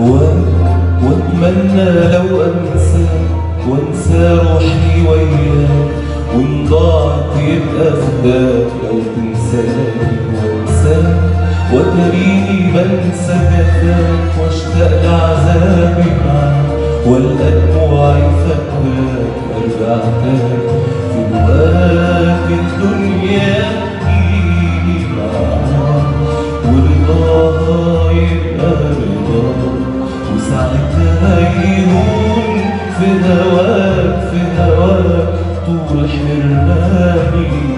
واتمنى لو انسى وانسى روحي وياك وان ضاعت يبقى فداك لو تنساني وانساك وتريني بنسى جفاك واشتاق لعذابي معاك والقى دموعي فاكراك ارجع تاني في دواك الدنيا تجيني معاك ورضاها يبقى رضاك وساعتها يهون في هواك في هواك طول حرماني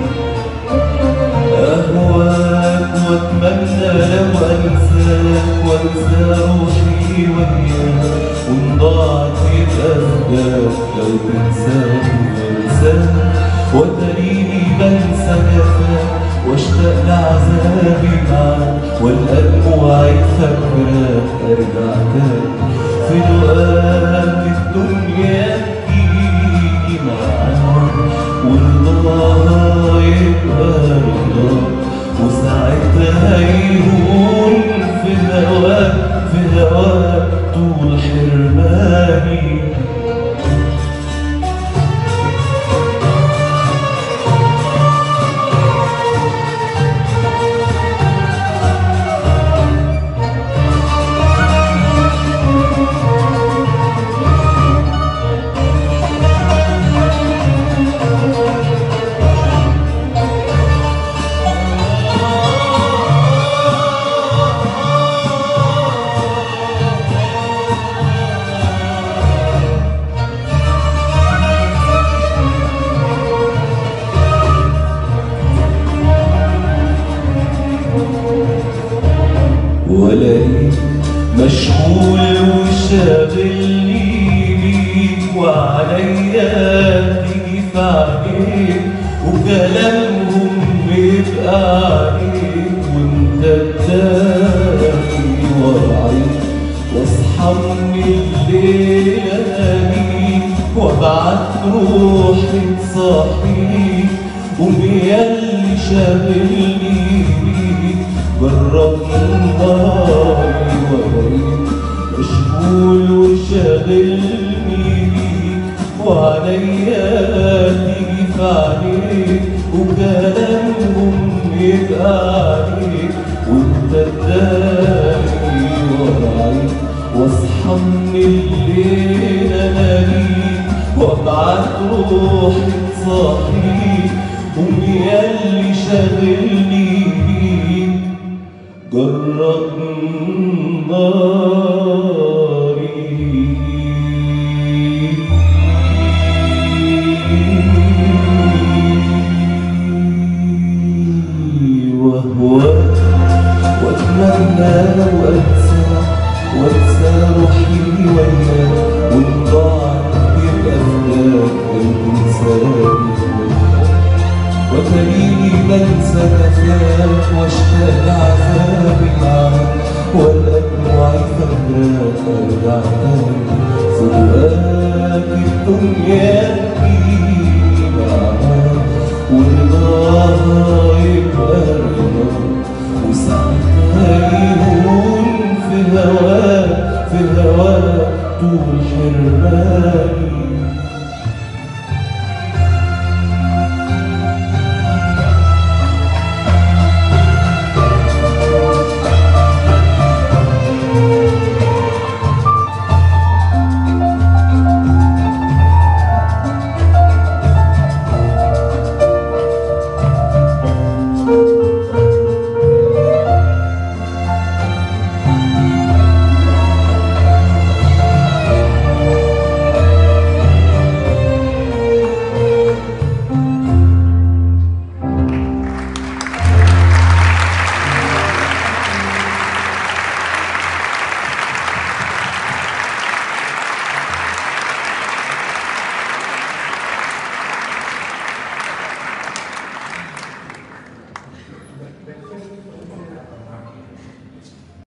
أهواك وأتمنى لو أنساك وأنسى روحي وياك وإن ضاعت يبقى فداك لو تنساني وأنساك وتريني بنسى جفاك واشتاق لعذابي معاك والقى دموعي فاكراك ارجع تاني في لقاك الدنيا تجيني معاك ورضاها يبقى رضاك وساعتها يهون في هواك في هواك طول حرماني ولاقيك مشغول وشاغلني بيك وعليا تيجي في عينيك وكلامهم بيبقى عليك وانت تدافي وراعيك واصحى من الليل الاقيك وابعت روحي تصحيك وميالي شاغلني بيك جرب ناري ورايك مشغول وشاغلني بيك وعليا تيجي في عينيك وكلامهم يبقى عليك وانت تداري ورايك واصحى من الليل الاقيك وابعت روحي تصحيك وميالي شاغلني بيك جرب ناري وهواك واتمنى لو انسى وانسى روحي وياك وان ضاعت يبقى فداك لو تنساني وتريني بنسى كفاك واشتاق لعذابي معاك والقى دموعي فاكراك ارجع تاني في دواك الدنيا